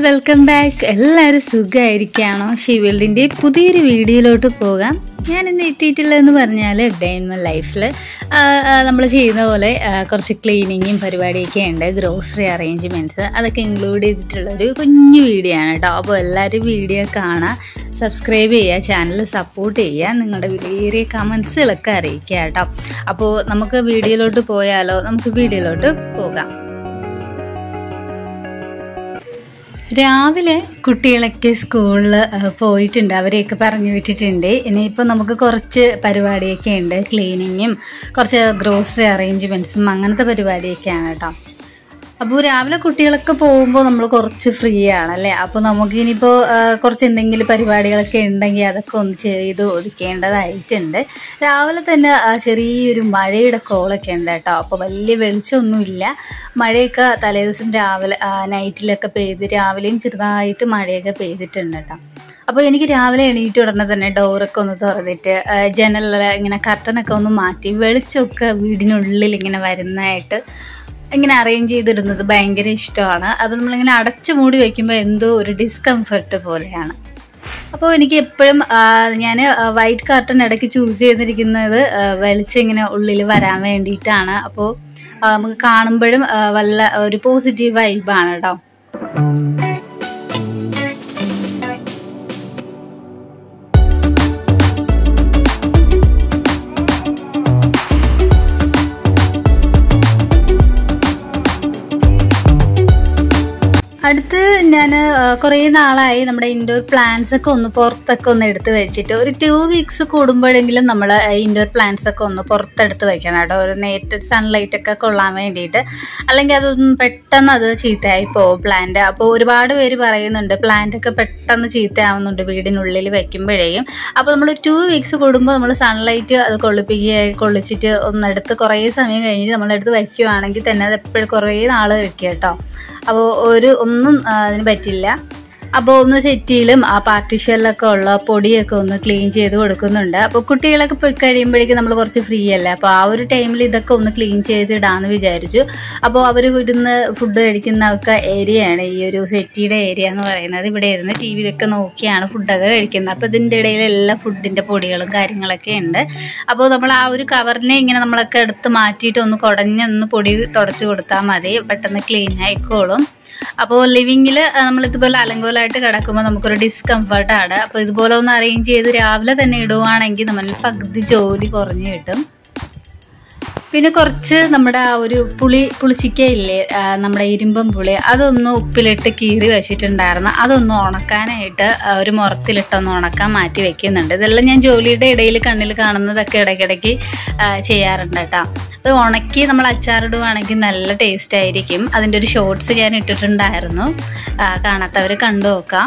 welcome back എല്ലാവരും സുഖമായിരിക്കുകയാണോ ഷിവേൾഡിൻ്റെ പുതിയൊരു വീഡിയോയിലോട്ട് പോകാം ഞാൻ ഇന്ന് എത്തിയിട്ടുള്ളതെന്ന് പറഞ്ഞാൽ ഡേ ഇൻ മൈ ലൈഫിൽ നമ്മൾ ചെയ്യുന്ന പോലെ ആ, കുറച്ച് ക്ലീനിങ്ങും പരിപാടിയൊക്കെ ഉണ്ട് ഗ്രോസറി അറേഞ്ച്മെൻറ്റ്സ് അതൊക്കെ ഇൻക്ലൂഡ് ചെയ്തിട്ടുള്ളൊരു കുഞ്ഞു വീഡിയോ ആണ് കേട്ടോ അപ്പോൾ എല്ലാവരും വീഡിയോ കാണാം സബ്സ്ക്രൈബ് ചെയ്യുക ചാനൽ സപ്പോർട്ട് ചെയ്യുക നിങ്ങളുടെ വിലയേറിയ കമൻസുകളൊക്കെ അറിയിക്കുക കേട്ടോ അപ്പോൾ നമുക്ക് വീഡിയോയിലോട്ട് പോയാലോ നമുക്ക് വീഡിയോയിലോട്ട് പോകാം രാവിലെ കുട്ടികളൊക്കെ സ്കൂളിൽ പോയിട്ടുണ്ട് അവരെയൊക്കെ പറഞ്ഞു വിട്ടിട്ടുണ്ട് ഇനിയിപ്പോൾ നമുക്ക് കുറച്ച് പരിപാടിയൊക്കെ ഉണ്ട് ക്ലീനിങ്ങും കുറച്ച് ഗ്രോസറി അറേഞ്ച്മെൻറ്റ്സും അങ്ങനത്തെ പരിപാടിയൊക്കെയാണ് കേട്ടോ അപ്പോൾ രാവിലെ കുട്ടികളൊക്കെ പോകുമ്പോൾ നമ്മൾ കുറച്ച് ഫ്രീ ആണ് അല്ലേ അപ്പോൾ നമുക്ക് ഇനിയിപ്പോൾ കുറച്ച് എന്തെങ്കിലും പരിപാടികളൊക്കെ ഉണ്ടെങ്കിൽ അതൊക്കെ ഒന്ന് ചെയ്ത് ഒതുക്കേണ്ടതായിട്ടുണ്ട് രാവിലെ തന്നെ ആ, ചെറിയൊരു മഴയുടെ കോളൊക്കെ ഉണ്ട് കേട്ടോ അപ്പോൾ വലിയ വെളിച്ചമൊന്നുമില്ല മഴയൊക്കെ തലേദിവസം രാവിലെ ആ, നൈറ്റിലൊക്കെ പെയ്ത് രാവിലെയും ചെറുതായിട്ട് മഴയൊക്കെ പെയ്തിട്ടുണ്ട് കേട്ടോ അപ്പോൾ എനിക്ക് രാവിലെ എണീറ്റ് ഉടനെ തന്നെ ഡോറൊക്കെ ഒന്ന് തുറന്നിട്ട് ആ, ജനലിൽ ഇങ്ങനെ കർട്ടനൊക്കെ ഒന്ന് മാറ്റി വെളിച്ചമൊക്കെ വീടിനുള്ളിൽ ഇങ്ങനെ വരുന്നതായിട്ട് ഇങ്ങനെ അറേഞ്ച് ചെയ്തിടുന്നത് ഭയങ്കര ഇഷ്ടമാണ് അപ്പോൾ നമ്മളിങ്ങനെ അടച്ചു മൂടി വെക്കുമ്പോൾ എന്തോ ഒരു ഡിസ്കംഫർട്ട് പോലെയാണ് അപ്പോൾ എനിക്ക് എപ്പോഴും ഞാൻ വൈറ്റ് കാർട്ടൺ ഇടയ്ക്ക് ചൂസ് ചെയ്തിരിക്കുന്നത് ആ, വെളിച്ചം ഇങ്ങനെ ഉള്ളിൽ വരാൻ വേണ്ടിയിട്ടാണ് അപ്പോൾ ആ, നമുക്ക് കാണുമ്പോഴും ആ, വല്ല ഒരു പോസിറ്റീവ് വൈബാണ് കേട്ടോ അടുത്ത് ഞാൻ കുറേ നാളായി നമ്മുടെ ഇൻഡോർ പ്ലാന്റ്സ് ഒക്കെ ഒന്ന് പുറത്തൊക്കെ ഒന്ന് എടുത്ത് വെച്ചിട്ട് ഒരു ടു വീക്സ് കൂടുമ്പോഴെങ്കിലും നമ്മൾ ഇൻഡോർ പ്ലാന്റ്സ് ഒക്കെ ഒന്ന് പുറത്തെടുത്ത് വെക്കണം കേട്ടോ ഒരു നേരിട്ട് സൺലൈറ്റ് ഒക്കെ കൊള്ളാൻ വേണ്ടിയിട്ട് അല്ലെങ്കിൽ അതൊന്നും പെട്ടെന്ന് അത് ചീത്തയായി പോകും പ്ലാന്റ് അപ്പോൾ ഒരുപാട് പേര് പറയുന്നുണ്ട് പ്ലാന്റ് ഒക്കെ പെട്ടെന്ന് ചീത്തയാവുന്നുണ്ട് വീടിനുള്ളിൽ വെക്കുമ്പോഴേയും അപ്പോൾ നമ്മൾ ടു വീക്സ് കൂടുമ്പോൾ നമ്മൾ സൺലൈറ്റ് അത് കൊള്ളിപ്പിക്കുക കൊള്ളിച്ചിട്ട് ഒന്നെടുത്ത് കുറേ സമയം കഴിഞ്ഞിട്ട് നമ്മളെടുത്ത് വയ്ക്കുവാണെങ്കിൽ തന്നെ അത് എപ്പോഴും കുറേ നാൾ വെക്കുക കേട്ടോ അപ്പോൾ ഒരു ഒന്നും ആ, അതിന് പറ്റില്ല അപ്പോൾ ഒന്ന് സെറ്റിയിലും ആ പാർട്ടീഷനിലൊക്കെ ഉള്ള പൊടിയൊക്കെ ഒന്ന് ക്ലീൻ ചെയ്ത് കൊടുക്കുന്നുണ്ട് അപ്പോൾ കുട്ടികളൊക്കെ പോയി കഴിയുമ്പോഴേക്കും നമ്മൾ കുറച്ച് ഫ്രീ അല്ലേ അപ്പോൾ ആ ഒരു ടൈമിൽ ഇതൊക്കെ ഒന്ന് ക്ലീൻ ചെയ്തിടാന്ന് വിചാരിച്ചു അപ്പോൾ അവർ ഇവിടുന്ന് ഫുഡ് കഴിക്കുന്ന ഒക്കെ ഏരിയയാണ് ഈ ഒരു സെറ്റിയുടെ ഏരിയ എന്ന് പറയുന്നത് ഇവിടെ ഇരുന്ന് ടി വിയിലൊക്കെ നോക്കിയാണ് ഫുഡൊക്കെ കഴിക്കുന്നത് അപ്പോൾ ഇതിൻ്റെ ഇടയിൽ എല്ലാ ഫുഡിൻ്റെ പൊടികളും കാര്യങ്ങളൊക്കെ ഉണ്ട് അപ്പോൾ നമ്മൾ ആ ഒരു കവറിനെ ഇങ്ങനെ നമ്മളൊക്കെ എടുത്ത് മാറ്റിയിട്ട് ഒന്ന് കുടഞ്ഞൊന്ന് പൊടി തുടച്ച് കൊടുത്താൽ മതി പെട്ടെന്ന് ക്ലീൻ ആയിക്കോളും അപ്പോൾ ലിവിങ്ങിൽ നമ്മൾ ഇതുപോലെ അലങ്കോലമായിട്ട് കിടക്കുമ്പോൾ നമുക്കൊരു ഡിസ്കംഫർട്ടാണ് അപ്പോൾ ഇതുപോലെ ഒന്ന് അറേഞ്ച് ചെയ്ത് രാവിലെ തന്നെ ഇടുവാണെങ്കിൽ നമ്മൾ പകുതി ജോലി കുറഞ്ഞ് കിട്ടും പിന്നെ കുറച്ച് നമ്മുടെ ആ ഒരു പുളി പുളിച്ചിക്ക ഇല്ലേ ആ, നമ്മുടെ ഇരുമ്പം പുളി അതൊന്ന് ഉപ്പിലിട്ട് കീറി വെച്ചിട്ടുണ്ടായിരുന്നു അതൊന്ന് ഉണക്കാനായിട്ട് ആ, ഒരു മുറത്തിലിട്ടൊന്ന് ഉണക്കാൻ മാറ്റി വെക്കുന്നുണ്ട് ഇതെല്ലാം ഞാൻ ജോലിയുടെ ഇടയിൽ കണ്ണിൽ കാണുന്നതൊക്കെ ഇടയ്ക്കിടയ്ക്ക് ആ, ചെയ്യാറുണ്ട് കേട്ടോ അത് ഉണക്കി നമ്മൾ അച്ചാറിടുവാണെങ്കിൽ നല്ല ടേസ്റ്റ് ആയിരിക്കും അതിൻ്റെ ഒരു ഷോർട്സ് ഞാൻ ഇട്ടിട്ടുണ്ടായിരുന്നു ആ, കാണാത്തവർ കണ്ടു നോക്കാം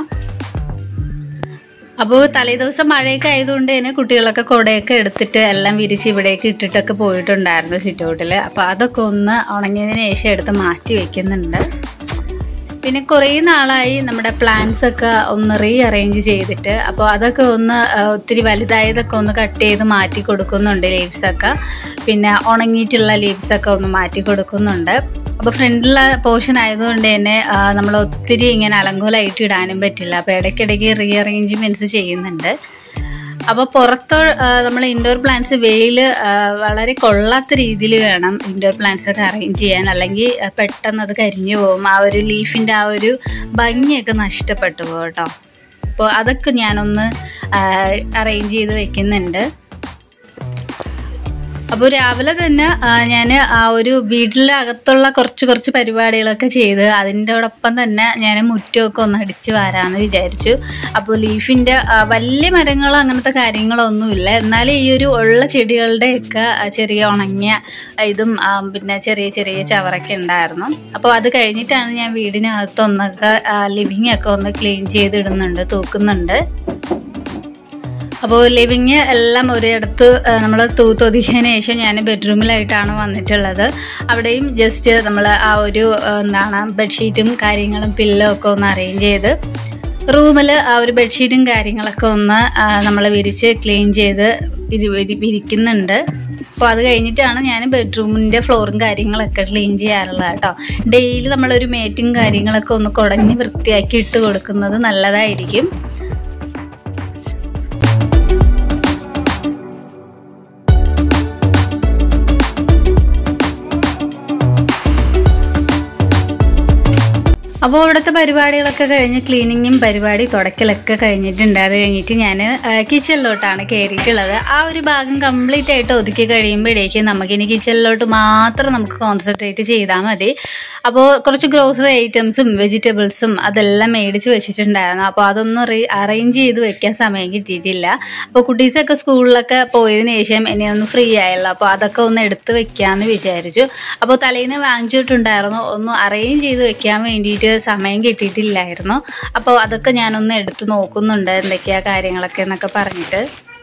അപ്പോൾ തലേദിവസം മഴയൊക്കെ ആയതുകൊണ്ട് തന്നെ കുട്ടികളൊക്കെ കുടയൊക്കെ എടുത്തിട്ട് എല്ലാം വിരിച്ച് ഇവിടേക്ക് ഇട്ടിട്ടൊക്കെ പോയിട്ടുണ്ടായിരുന്നു സിറ്റൗട്ടിൽ അപ്പോൾ അതൊക്കെ ഒന്ന് ഉണങ്ങിയതിന് ശേഷം എടുത്ത് മാറ്റി വെക്കുന്നുണ്ട് പിന്നെ കുറേ നാളായി നമ്മുടെ പ്ലാന്റ്സ് ഒക്കെ ഒന്ന് റീ അറേഞ്ച് ചെയ്തിട്ട് അപ്പോൾ അതൊക്കെ ഒന്ന് ആ, ഒത്തിരി വലുതായതൊക്കെ ഒന്ന് കട്ട് ചെയ്ത് മാറ്റി കൊടുക്കുന്നുണ്ട് ലീവ്സൊക്കെ പിന്നെ ഉണങ്ങിയിട്ടുള്ള ലീവ്സൊക്കെ ഒന്ന് മാറ്റി കൊടുക്കുന്നുണ്ട് അപ്പോൾ ഫ്രണ്ടിലെ പോർഷൻ ആയതുകൊണ്ട് തന്നെ നമ്മൾ ഒത്തിരി ഇങ്ങനെ അലങ്കോലമായിട്ട് ഇടാനും പറ്റില്ല അപ്പോൾ ഇടയ്ക്കിടയ്ക്ക് റീ അറേഞ്ച്മെൻറ്റ്സ് ചെയ്യുന്നുണ്ട് അപ്പോൾ പുറത്ത് നമ്മൾ ഇൻഡോർ പ്ലാന്റ്സ് വെയിൽ വളരെ കൊള്ളാത്ത രീതിയിൽ വേണം ഇൻഡോർ പ്ലാന്റ്സ് ഒക്കെ അറേഞ്ച് ചെയ്യാൻ അല്ലെങ്കിൽ ആ, പെട്ടെന്ന് അത് കരിഞ്ഞു പോകും ആ ഒരു ലീഫിൻ്റെ ആ ഒരു ഭംഗിയൊക്കെ നഷ്ടപ്പെട്ടു പോകും കേട്ടോ അപ്പോൾ അതൊക്കെ ഞാനൊന്ന് അറേഞ്ച് ചെയ്ത് വെക്കുന്നുണ്ട് അപ്പോൾ രാവിലെ തന്നെ ഞാൻ ആ ഒരു വീട്ടിലകത്തുള്ള കുറച്ച് കുറച്ച് പരിപാടികളൊക്കെ ചെയ്ത് അതിൻ്റെയോടൊപ്പം തന്നെ ഞാൻ മുറ്റമൊക്കെ ഒന്ന് അടിച്ച് വാരാമെന്ന് വിചാരിച്ചു അപ്പോൾ ലീഫിൻ്റെ വലിയ മരങ്ങളോ അങ്ങനത്തെ കാര്യങ്ങളൊന്നുമില്ല എന്നാലും ഈ ഒരു ഉള്ള ചെടികളുടെയൊക്കെ ആ, ചെറിയ ഉണങ്ങിയ ഇതും ആ, പിന്നെ ചെറിയ ചെറിയ ചവറൊക്കെ ഉണ്ടായിരുന്നു അപ്പോൾ അത് കഴിഞ്ഞിട്ടാണ് ഞാൻ വീടിനകത്തൊന്നൊക്കെ ലിവിങ് ഒക്കെ ഒന്ന് ക്ലീൻ ചെയ്തിടുന്നുണ്ട് തൂക്കുന്നുണ്ട് അപ്പോൾ ലിവിങ് എല്ലാം ഒരിടത്ത് നമ്മൾ തൂത്തൊതുക്കിയതിന് ശേഷം ഞാൻ ബെഡ്റൂമിലായിട്ടാണ് വന്നിട്ടുള്ളത് അവിടെയും ജസ്റ്റ് നമ്മൾ ആ ഒരു ആ, എന്താണ് ബെഡ്ഷീറ്റും കാര്യങ്ങളും പില്ലോ ഒക്കെ ഒന്ന് അറേഞ്ച് ചെയ്ത് റൂമിൽ ആ ഒരു ബെഡ്ഷീറ്റും കാര്യങ്ങളൊക്കെ ഒന്ന് നമ്മൾ വിരിച്ച് ക്ലീൻ ചെയ്ത് ഇരി ഇരി- ഇരിക്കുന്നുണ്ട് അപ്പോൾ അത് കഴിഞ്ഞിട്ടാണ് ഞാൻ ബെഡ്റൂമിൻ്റെ ഫ്ലോറും കാര്യങ്ങളൊക്കെ ക്ലീൻ ചെയ്യാറുള്ളത് കേട്ടോ ഡെയിലി നമ്മളൊരു മേറ്റും കാര്യങ്ങളൊക്കെ ഒന്ന് കുടഞ്ഞ് വൃത്തിയാക്കി ഇട്ട് കൊടുക്കുന്നത് നല്ലതായിരിക്കും അപ്പോൾ ഇവിടുത്തെ പരിപാടികളൊക്കെ കഴിഞ്ഞ് ക്ലീനിങ്ങും പരിപാടി തുടക്കലൊക്കെ കഴിഞ്ഞിട്ടുണ്ട് അത് കഴിഞ്ഞിട്ട് ഞാൻ കിച്ചണിലോട്ടാണ് കയറിയിട്ടുള്ളത് ആ ഒരു ഭാഗം കംപ്ലീറ്റ് ആയിട്ട് ഒതുക്കി കഴിയുമ്പോഴേക്കും നമുക്കിനി കിച്ചണിലോട്ട് മാത്രം നമുക്ക് കോൺസെൻട്രേറ്റ് ചെയ്താൽ മതി അപ്പോൾ കുറച്ച് ഗ്രോസറി ഐറ്റംസും വെജിറ്റബിൾസും അതെല്ലാം മേടിച്ച് വെച്ചിട്ടുണ്ടായിരുന്നു അപ്പോൾ അതൊന്നും അറേഞ്ച് ചെയ്ത് വെക്കാൻ സമയം കിട്ടിയിട്ടില്ല അപ്പോൾ കുട്ടീസൊക്കെ സ്കൂളിലൊക്കെ പോയതിന് ശേഷം ഇനി ഒന്ന് ഫ്രീ ആയല്ലോ അപ്പോൾ അതൊക്കെ ഒന്ന് എടുത്ത് വെക്കാമെന്ന് വിചാരിച്ചു അപ്പോൾ തലേന്ന് വാങ്ങിച്ചിട്ടുണ്ടായിരുന്നു ഒന്ന് അറേഞ്ച് ചെയ്ത് വെക്കാൻ വേണ്ടിയിട്ട് സമയം കിട്ടിയിട്ടില്ലായിരുന്നു അപ്പോൾ അതൊക്കെ ഞാനൊന്ന് എടുത്ത് നോക്കുന്നുണ്ട് എന്തൊക്കെയാ കാര്യങ്ങളൊക്കെ എന്നൊക്കെ പറഞ്ഞിട്ട്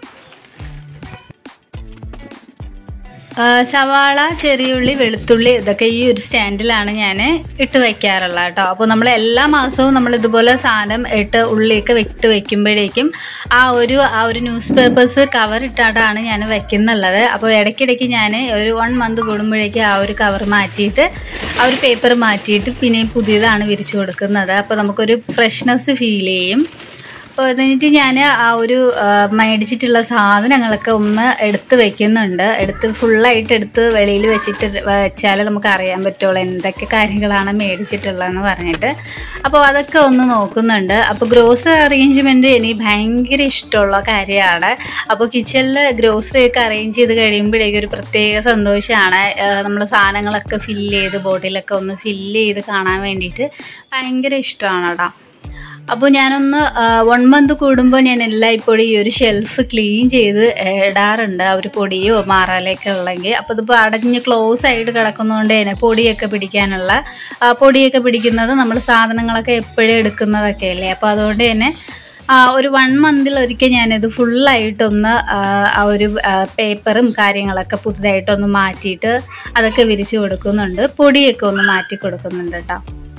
ആ, സവാള ചെറിയുള്ളി വെളുത്തുള്ളി ഇതൊക്കെ ഈ ഒരു സ്റ്റാൻഡിലാണ് ഞാൻ ഇട്ട് വെക്കാറുള്ളത് കേട്ടോ അപ്പോൾ നമ്മൾ എല്ലാ മാസവും നമ്മൾ ഇതുപോലെ സാധനം ഇട്ട് ഉള്ളിയൊക്കെ ഇട്ട് വെക്കുമ്പോഴേക്കും ആ ഒരു ആ ഒരു ന്യൂസ് പേപ്പേഴ്സ് കവർ ഇട്ടാണ് ഞാൻ വെക്കുന്നുള്ളത് അപ്പോൾ ഇടയ്ക്കിടയ്ക്ക് ഞാൻ ഒരു വൺ മന്ത് കൂടുമ്പോഴേക്കും ആ ഒരു കവർ മാറ്റിയിട്ട് ആ ഒരു പേപ്പർ മാറ്റിയിട്ട് പിന്നെയും പുതിയതാണ് വിരിച്ചു കൊടുക്കുന്നത് അപ്പോൾ നമുക്കൊരു ഫ്രഷ്നെസ് ഫീൽ ചെയ്യും അപ്പോൾ എന്നിട്ട് ഞാൻ ആ ഒരു ആ, മേടിച്ചിട്ടുള്ള സാധനങ്ങളൊക്കെ ഒന്ന് എടുത്ത് വെക്കുന്നുണ്ട് എടുത്ത് ഫുള്ളായിട്ട് എടുത്ത് വെളിയിൽ വെച്ചിട്ട് വെച്ചാൽ നമുക്ക് അറിയാൻ പറ്റുള്ളൂ എന്തൊക്കെ കാര്യങ്ങളാണ് മേടിച്ചിട്ടുള്ളതെന്ന് പറഞ്ഞിട്ട് അപ്പോൾ അതൊക്കെ ഒന്ന് നോക്കുന്നുണ്ട് അപ്പോൾ ഗ്രോസറി അറേഞ്ച്മെൻറ്റ് എനിക്ക് ഭയങ്കര ഇഷ്ടമുള്ള കാര്യമാണ് അപ്പോൾ കിച്ചണിൽ ഗ്രോസറി ഒക്കെ അറേഞ്ച് ചെയ്ത് കഴിയുമ്പോഴേക്കും ഒരു പ്രത്യേക സന്തോഷമാണ് നമ്മൾ സാധനങ്ങളൊക്കെ ഫില്ല് ചെയ്ത് ബോട്ടിലൊക്കെ ഒന്ന് ഫില്ല് ചെയ്ത് കാണാൻ വേണ്ടിയിട്ട് ഭയങ്കര ഇഷ്ടമാണ് കേട്ടോ അപ്പോൾ ഞാനൊന്ന് വൺ മന്ത് കൂടുമ്പോൾ ഞാൻ എല്ലായ്പ്പോഴും ഈ ഒരു ഷെൽഫ് ക്ലീൻ ചെയ്ത് ഇടാറുണ്ട് ആ ഒരു പൊടിയോ മാറാലയൊക്കെ ഉള്ളെങ്കിൽ അപ്പോൾ ഇതിപ്പോൾ അടഞ്ഞ് ക്ലോസ് ആയിട്ട് കിടക്കുന്നതുകൊണ്ട് തന്നെ പൊടിയൊക്കെ പിടിക്കാനുള്ള ആ, പൊടിയൊക്കെ പിടിക്കുന്നത് നമ്മൾ സാധനങ്ങളൊക്കെ എപ്പോഴും എടുക്കുന്നതൊക്കെ അല്ലേ അപ്പോൾ അതുകൊണ്ട് തന്നെ ആ, ഒരു വൺ മന്തിൽ ഒരിക്കൽ ഞാനിത് ഫുള്ളായിട്ടൊന്ന് ആ, ആ ഒരു പേപ്പറും കാര്യങ്ങളൊക്കെ പുതുതായിട്ടൊന്ന് മാറ്റിയിട്ട് അതൊക്കെ വിരിച്ചു കൊടുക്കുന്നുണ്ട് പൊടിയൊക്കെ ഒന്ന് മാറ്റി കൊടുക്കുന്നുണ്ട് കേട്ടോ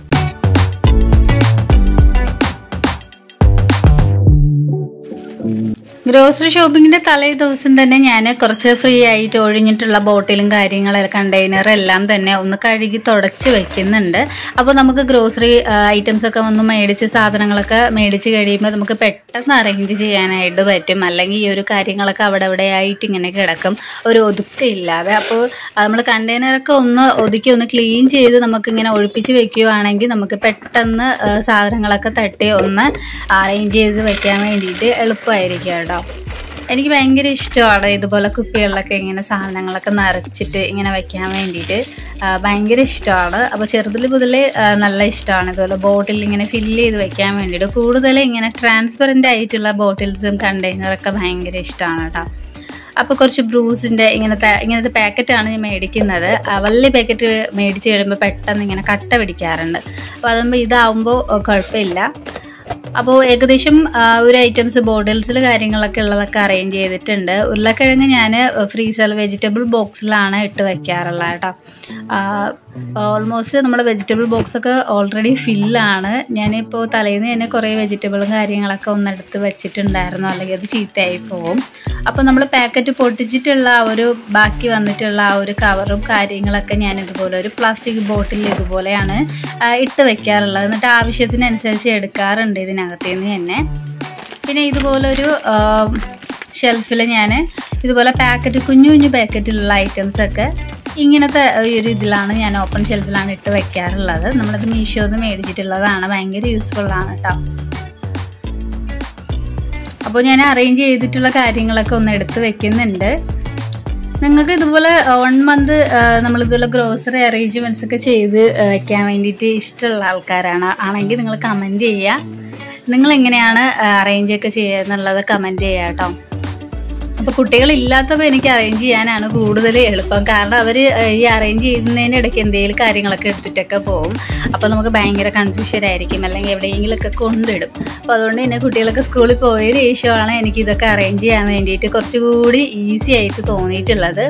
ഗ്രോസറി ഷോപ്പിങ്ങിന്റെ തലേ ദിവസം തന്നെ ഞാൻ കുറച്ച് ഫ്രീ ആയിട്ട് ഒഴിഞ്ഞിട്ടുള്ള ബോട്ടിലും കാര്യങ്ങളും കണ്ടെയ്നർ എല്ലാം തന്നെ ഒന്ന് കഴുകി തുടച്ച് വെക്കുന്നുണ്ട് അപ്പോൾ നമുക്ക് ഗ്രോസറി ഐറ്റംസ് ഒക്കെ ഒന്ന് മേടിച്ച് സാധനങ്ങളൊക്കെ മേടിച്ച് കഴിയുമ്പോൾ നമുക്ക് പെട്ടെന്ന് അറേഞ്ച് ചെയ്യാനായിട്ട് പറ്റും അല്ലെങ്കിൽ ഈ ഒരു കാര്യങ്ങളൊക്കെ അവിടെ അവിടെ ആയിട്ട് ഇങ്ങനെ കിടക്കും ഒരു ഒതുക്കമില്ലാതെ അപ്പോൾ നമ്മൾ കണ്ടെയ്നറൊക്കെ ഒന്ന് ഒതുക്കി ഒന്ന് ക്ലീൻ ചെയ്ത് നമുക്കിങ്ങനെ ഒഴിപ്പിച്ച് വെക്കുകയാണെങ്കിൽ നമുക്ക് പെട്ടെന്ന് ആ, സാധനങ്ങളൊക്കെ തട്ടി ഒന്ന് അറേഞ്ച് ചെയ്ത് വെക്കാൻ വേണ്ടിയിട്ട് എളുപ്പമായിരിക്കും കേട്ടോ എനിക്ക് ഭയങ്കര ഇഷ്ടമാണ് ഇതുപോലെ കുപ്പികളിലൊക്കെ ഇങ്ങനെ സാധനങ്ങളൊക്കെ നിറച്ചിട്ട് ഇങ്ങനെ വെക്കാൻ വേണ്ടിയിട്ട് ആ, ഭയങ്കര ഇഷ്ടമാണ് അപ്പോൾ ചെറുതിൽ മുതലേ ആ, നല്ല ഇഷ്ടമാണ് ഇതുപോലെ ബോട്ടിൽ ഇങ്ങനെ ഫില്ല് ചെയ്ത് വെക്കാൻ വേണ്ടിയിട്ട് കൂടുതൽ ഇങ്ങനെ ട്രാൻസ്പെറൻ്റ് ആയിട്ടുള്ള ബോട്ടിൽസും കണ്ടെയ്നറൊക്കെ ഭയങ്കര ഇഷ്ടമാണ് കേട്ടോ അപ്പോൾ കുറച്ച് ബ്രൂസിൻ്റെ ഇങ്ങനത്തെ ഇങ്ങനത്തെ പാക്കറ്റാണ് ഞാൻ മേടിക്കുന്നത് ആ, വലിയ പാക്കറ്റ് മേടിച്ച് കഴിയുമ്പോൾ പെട്ടെന്ന് ഇങ്ങനെ കട്ട പിടിക്കാറുണ്ട് അപ്പോൾ അതാകുമ്പോൾ ഇതാവുമ്പോൾ കുഴപ്പമില്ല അപ്പോൾ ഏകദേശം ആ, ഒരു ഐറ്റംസ് ബോട്ടിൽസിൽ കാര്യങ്ങളൊക്കെ ഉള്ളതൊക്കെ അറേഞ്ച് ചെയ്തിട്ടുണ്ട് ഉരുളക്കിഴങ്ങ് ഞാൻ ഫ്രീസർ വെജിറ്റബിൾ ബോക്സിലാണ് ഇട്ട് വെക്കാറുള്ളത് കേട്ടോ ഓൾമോസ്റ്റ് നമ്മുടെ വെജിറ്റബിൾ ബോക്സൊക്കെ ഓൾറെഡി ഫില്ലാണ് ഞാനിപ്പോൾ തലേന്ന് തന്നെ കുറേ വെജിറ്റബിളും കാര്യങ്ങളൊക്കെ ഒന്നെടുത്ത് വെച്ചിട്ടുണ്ടായിരുന്നു അല്ലെങ്കിൽ അത് ചീത്തയായി പോകും അപ്പോൾ നമ്മൾ പാക്കറ്റ് പൊട്ടിച്ചിട്ടുള്ള ആ ഒരു ബാക്കി വന്നിട്ടുള്ള ആ ഒരു കവറും കാര്യങ്ങളൊക്കെ ഞാൻ ഇതുപോലെ ഒരു പ്ലാസ്റ്റിക് ബോട്ടിൽ ഇതുപോലെയാണ് ആ, ഇട്ട് വെക്കാറുള്ളത് എന്നിട്ട് ആവശ്യത്തിനനുസരിച്ച് എടുക്കാറുണ്ട് ഇതിനകത്ത് നിന്ന് തന്നെ പിന്നെ ഇതുപോലൊരു ഷെൽഫിൽ ഞാൻ ഇതുപോലെ പാക്കറ്റ് കുഞ്ഞു കുഞ്ഞു പാക്കറ്റിലുള്ള ഐറ്റംസൊക്കെ ഇങ്ങനത്തെ ഈ ഒരു ഇതിലാണ് ഞാൻ ഓപ്പൺ ഷെൽഫിലാണ് ഇട്ട് വെക്കാറുള്ളത് നമ്മളത് മീഷോന്ന് മേടിച്ചിട്ടുള്ളതാണ് ഭയങ്കര യൂസ്ഫുള്ളാണ് കേട്ടോ അപ്പോൾ ഞാൻ അറേഞ്ച് ചെയ്തിട്ടുള്ള കാര്യങ്ങളൊക്കെ ഒന്ന് എടുത്ത് വെക്കുന്നുണ്ട് നിങ്ങൾക്ക് ഇതുപോലെ വൺ മന്ത് നമ്മളിതുപോലെ ഗ്രോസറി അറേഞ്ച്മെൻറ്റ്സ് ഒക്കെ ചെയ്ത് ആ, വെക്കാൻ വേണ്ടിയിട്ട് ഇഷ്ടമുള്ള ആൾക്കാരാണ് ആണെങ്കിൽ നിങ്ങൾ കമൻറ്റ് ചെയ്യുക നിങ്ങൾ എങ്ങനെയാണ് അറേഞ്ച് ഒക്കെ ചെയ്യുക എന്നുള്ളത് കമൻറ്റ് ചെയ്യുക കേട്ടോ അപ്പോൾ കുട്ടികളില്ലാത്തപ്പോൾ എനിക്ക് അറേഞ്ച് ചെയ്യാനാണ് കൂടുതൽ എളുപ്പം കാരണം അവർ ഈ അറേഞ്ച് ചെയ്യുന്നതിന് ഇടയ്ക്ക് എന്തെങ്കിലും കാര്യങ്ങളൊക്കെ എടുത്തിട്ടൊക്കെ പോകും അപ്പോൾ നമുക്ക് ഭയങ്കര കൺഫ്യൂഷൻ ആയിരിക്കും അല്ലെങ്കിൽ എവിടെയെങ്കിലുമൊക്കെ കൊണ്ടിടും അപ്പോൾ അതുകൊണ്ട് തന്നെ കുട്ടികളൊക്കെ സ്കൂളിൽ പോയതിന് ശേഷമാണ് എനിക്ക് ഇതൊക്കെ അറേഞ്ച് ചെയ്യാൻ വേണ്ടിയിട്ട് കുറച്ചുകൂടി ഈസി ആയിട്ട് തോന്നിയിട്ടുള്ളത്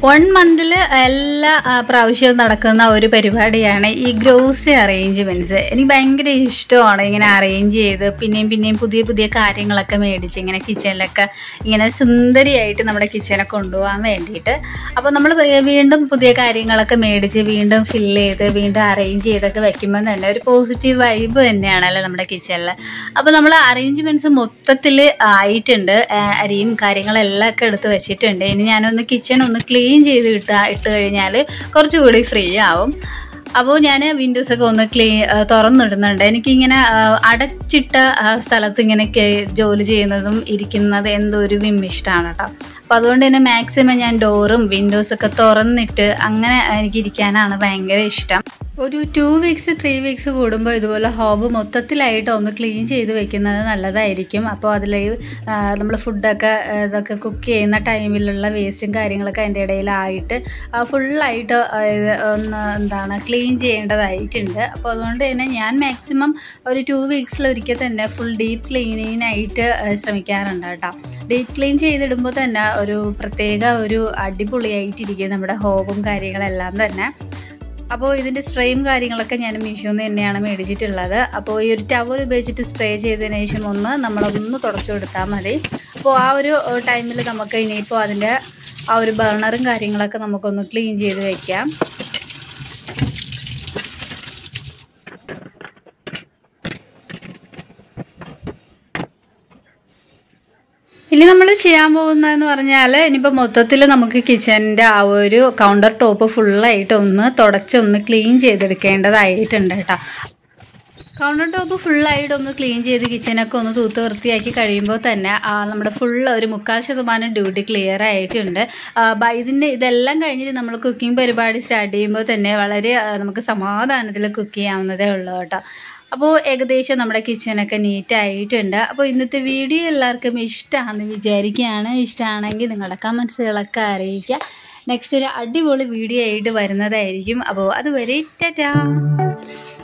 വൺ മന്തിൽ എല്ലാ ആ, പ്രാവശ്യവും നടക്കുന്ന ഒരു പരിപാടിയാണ് ഈ ഗ്രോസറി അറേഞ്ച്മെന്റ്സ് എനിക്ക് ഭയങ്കര ഇഷ്ടമാണ് ഇങ്ങനെ അറേഞ്ച് ചെയ്ത് പിന്നെയും പിന്നെയും പുതിയ പുതിയ കാര്യങ്ങളൊക്കെ മേടിച്ച് ഇങ്ങനെ കിച്ചണിലൊക്കെ ഇങ്ങനെ സുന്ദരിയായിട്ട് നമ്മുടെ കിച്ചനെ കൊണ്ടുപോകാൻ വേണ്ടിയിട്ട് അപ്പോൾ നമ്മൾ വീണ്ടും പുതിയ കാര്യങ്ങളൊക്കെ മേടിച്ച് വീണ്ടും ഫില്ല് ചെയ്ത് വീണ്ടും അറേഞ്ച് ചെയ്തൊക്കെ വെക്കുമ്പോൾ തന്നെ ഒരു പോസിറ്റീവ് വൈബ് തന്നെയാണല്ലോ നമ്മുടെ കിച്ചണിൽ അപ്പോൾ നമ്മൾ അറേഞ്ച്മെന്റ്സ് മൊത്തത്തിൽ ആയിട്ടുണ്ട് ആ, അരിയും കാര്യങ്ങളെല്ലാം ഒക്കെ എടുത്ത് വെച്ചിട്ടുണ്ട് ഇനി ഞാനൊന്ന് കിച്ചൺ ഒന്ന് ക്ലീൻ ചെയ്ത് ഇട്ട ഇട്ട് കഴിഞ്ഞാൽ കുറച്ചുകൂടി ഫ്രീ ആവും അപ്പോൾ ഞാൻ വിൻഡോസൊക്കെ ഒന്ന് ക്ലീ തുറന്നിടുന്നുണ്ട് എനിക്കിങ്ങനെ ആ, അടച്ചിട്ട ആ, സ്ഥലത്ത് ഇങ്ങനെ കേ- ജോലി ചെയ്യുന്നതും ഇരിക്കുന്നത് എന്തോ ഒരു വിമ്മിഷ്ടമാണ് കേട്ടോ അപ്പോൾ അതുകൊണ്ട് തന്നെ മാക്സിമം ഞാൻ ഡോറും വിൻഡോസൊക്കെ തുറന്നിട്ട് അങ്ങനെ എനിക്ക് ഇരിക്കാനാണ് ഭയങ്കര ഇഷ്ടം ഒരു ടു വീക്സ് ത്രീ വീക്സ് കൂടുമ്പോൾ ഇതുപോലെ ഹോബ് മൊത്തത്തിലായിട്ട് ഒന്ന് ക്ലീൻ ചെയ്ത് വെക്കുന്നത് നല്ലതായിരിക്കും അപ്പോൾ അതിൽ നമ്മൾ ഫുഡൊക്കെ ഇതൊക്കെ കുക്ക് ചെയ്യുന്ന ടൈമിലുള്ള വേസ്റ്റും കാര്യങ്ങളൊക്കെ അതിൻ്റെ ഇടയിലായിട്ട് ഫുള്ളായിട്ട് ഒന്ന് എന്താണ് ക്ലീൻ ചെയ്യേണ്ടതായിട്ടുണ്ട് അപ്പോൾ അതുകൊണ്ട് തന്നെ ഞാൻ മാക്സിമം ഒരു ടു വീക്സിൽ ഒരിക്കൽ തന്നെ ഫുൾ ഡീപ്പ് ക്ലീനിങ്ങിനായിട്ട് ശ്രമിക്കാറുണ്ട് കേട്ടോ ഡീപ്പ് ക്ലീൻ ചെയ്തിടുമ്പോൾ തന്നെ ഒരു പ്രത്യേക ഒരു അടിപൊളിയായിട്ടിരിക്കും നമ്മുടെ ഹോബും കാര്യങ്ങളെല്ലാം തന്നെ അപ്പോൾ ഇതിൻ്റെ സ്പ്രേയും കാര്യങ്ങളൊക്കെ ഞാൻ മീഷോന്ന് തന്നെയാണ് മേടിച്ചിട്ടുള്ളത് അപ്പോൾ ഈ ഒരു ടവൽ ഉപയോഗിച്ചിട്ട് സ്പ്രേ ചെയ്തതിന് ശേഷം ഒന്ന് നമ്മളൊന്ന് തുടച്ചു കൊടുത്താൽ മതി അപ്പോൾ ആ ഒരു ടൈമിൽ നമുക്ക് ഇനിയിപ്പോൾ അതിൻ്റെ ആ ഒരു ബർണറും കാര്യങ്ങളൊക്കെ നമുക്കൊന്ന് ക്ലീൻ ചെയ്ത് വെക്കാം ഇനി നമ്മൾ ചെയ്യാൻ പോകുന്നതെന്ന് പറഞ്ഞാൽ ഇനിയിപ്പോൾ മൊത്തത്തിൽ നമുക്ക് കിച്ചണിൻ്റെ ആ ഒരു കൗണ്ടർ ടോപ്പ് ഫുള്ളായിട്ട് ഒന്ന് തുടച്ചൊന്ന് ക്ലീൻ ചെയ്തെടുക്കേണ്ടതായിട്ടുണ്ട് കേട്ടോ കൗണ്ടർ ടോപ്പ് ഫുള്ളായിട്ട് ഒന്ന് ക്ലീൻ ചെയ്ത് കിച്ചനൊക്കെ ഒന്ന് തൂത്ത് വൃത്തിയാക്കി കഴിയുമ്പോൾ തന്നെ ആ, നമ്മുടെ ഫുൾ ഒരു മുക്കാൽ ശതമാനം ഡ്യൂട്ടി ക്ലിയർ ആയിട്ടുണ്ട് ആ, ബ- ഇതിൻ്റെ ഇതെല്ലാം കഴിഞ്ഞിട്ട് നമ്മൾ കുക്കിംഗ് പരിപാടി സ്റ്റാർട്ട് ചെയ്യുമ്പോൾ തന്നെ വളരെ ആ, നമുക്ക് സമാധാനത്തിൽ കുക്ക് ചെയ്യാവുന്നതേ ഉള്ളൂ കേട്ടോ അപ്പോൾ ഏകദേശം നമ്മുടെ കിച്ചണൊക്കെ നീറ്റ് ആയിട്ടുണ്ട് അപ്പോൾ ഇന്നത്തെ വീഡിയോ എല്ലാവർക്കും ഇഷ്ടമാണെന്ന് വിചാരിക്കുകയാണ് ഇഷ്ടമാണെങ്കിൽ നിങ്ങളുടെ കമൻസുകളൊക്കെ അറിയിക്കുക നെക്സ്റ്റ് ഒരു അടിപൊളി വീഡിയോ ആയിട്ട് വരുന്നതായിരിക്കും അപ്പോൾ അതുവരെ ടാറ്റാ